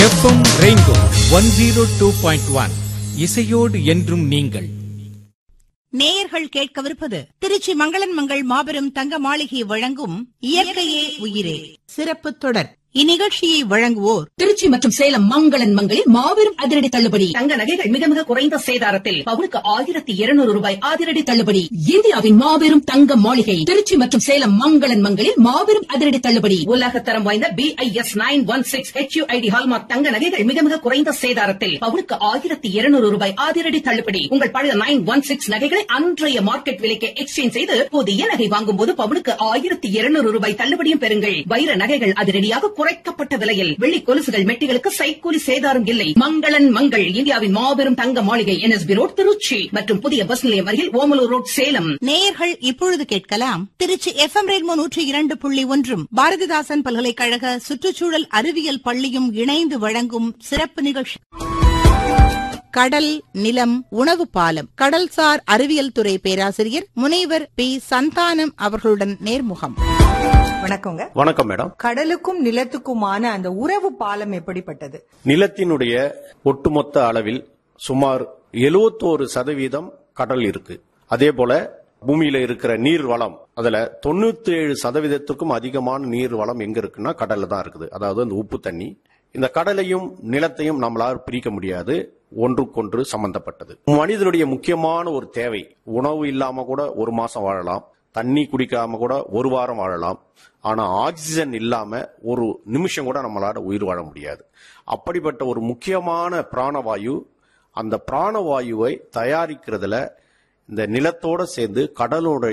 FM rainbow one zero two point one இசையோடு என்றும் நீங்கள் நேயர்கள் கேட்கவிருப்பது திருச்சி மங்களன் மங்கள் மாபெரும் தங்க மாளிகை வழங்கும் இயற்கையே உயிரே சிறப்பு தொடர் இந்நிகழ்ச்சியை வழங்குவோர் திருச்சி மற்றும் சேலம் மங்களன் மங்களில் மாபெரும் அதிரடி தள்ளுபடி தங்க நகைகள் மிக மிக குறைந்த சேதாரத்தில் பவுனுக்கு ஆயிரத்தி இருநூறு ரூபாய் அதிரடி தள்ளுபடி இந்தியாவின் மாபெரும் தங்க மாளிகை திருச்சி மற்றும் சேலம் மங்களன் மங்களில் மாபெரும் அதிரடி தள்ளுபடி உலகத்தரம் வாய்ந்த B I S nine one six HUID hallmark தங்க நகைகள் மிக மிக குறைந்த சேதாரத்தில் பவுனுக்கு ஆயிரத்தி இருநூறு ரூபாய் அதிரடி தள்ளுபடி உங்கள் பழைய நைன் ஒன் சிக்ஸ் நகைகளை அன்றைய மார்க்கெட் விலைக்கு எக்ஸ்சேஞ்ச் செய்து புதிய நகை வாங்கும் போது பவுனுக்கு ஆயிரத்தி இருநூறு ரூபாய் தள்ளுபடியும் பெறுங்கள் வைர நகைகள் அதிரடியாக குறைக்கப்பட்ட விலையில் வெள்ளி கொலுசுகள் மெட்டிகளுக்கு சைக்கூலி சேதாரம் இல்லை மங்களன் மங்கள் இந்தியாவின் மாபெரும் தங்க மாளிகை என்எஸ்பி ரோட் திருச்சி மற்றும் புதிய பஸ் நிலையம் அருகில் ஓமலூர் ரோட் சேலம் நேயர்கள் இப்பொழுது கேட்கலாம் திருச்சி எஃப்எம் ரெயின்போ நூற்றி இரண்டு புள்ளி ஒன்றும் பாரதிதாசன் பல்கலைக்கழக சுற்றுச்சூழல் அறிவியல் பள்ளியும் இணைந்து வழங்கும் சிறப்பு நிகழ்ச்சி கடல் நிலம் உணவு பாலம் கடல்சார் அறிவியல் துறை பேராசிரியர் முனைவர் பி சந்தானம் அவர்களுடன் நேர்முகம் வணக்கங்க வணக்கம் மேடம் கடலுக்கும் நிலத்துக்குமான அந்த உறவு பாலம் எப்படிப்பட்டது நிலத்தினுடைய ஒட்டுமொத்த அளவில் சுமார் 71% சதவீதம் கடல் இருக்கு அதே போல பூமியில இருக்கிற நீர் வளம் அதுல தொண்ணூத்தி ஏழு சதவீதத்துக்கும் அதிகமான நீர் வளம் எங்க இருக்குன்னா கடல்ல தான் இருக்குது அதாவது அந்த உப்பு தண்ணி இந்த கடலையும் நிலத்தையும் நம்மளால் பிரிக்க முடியாது ஒன்றுக்கொன்று சம்பந்தப்பட்டது மனிதனுடைய முக்கியமான ஒரு தேவை உணவு இல்லாம கூட ஒரு மாசம் வாழலாம் தண்ணி குடிக்காம கூட ஒரு வாரம் வாழலாம் ஆனா ஆக்சிஜன் இல்லாம ஒரு நிமிஷம் கூட நம்மளால உயிர் வாழ முடியாது அப்படிப்பட்ட ஒரு முக்கியமான பிராணவாயு அந்த பிராணவாயுவை தயாரிக்கிறதுல இந்த நிலத்தோட சேர்ந்து கடலோட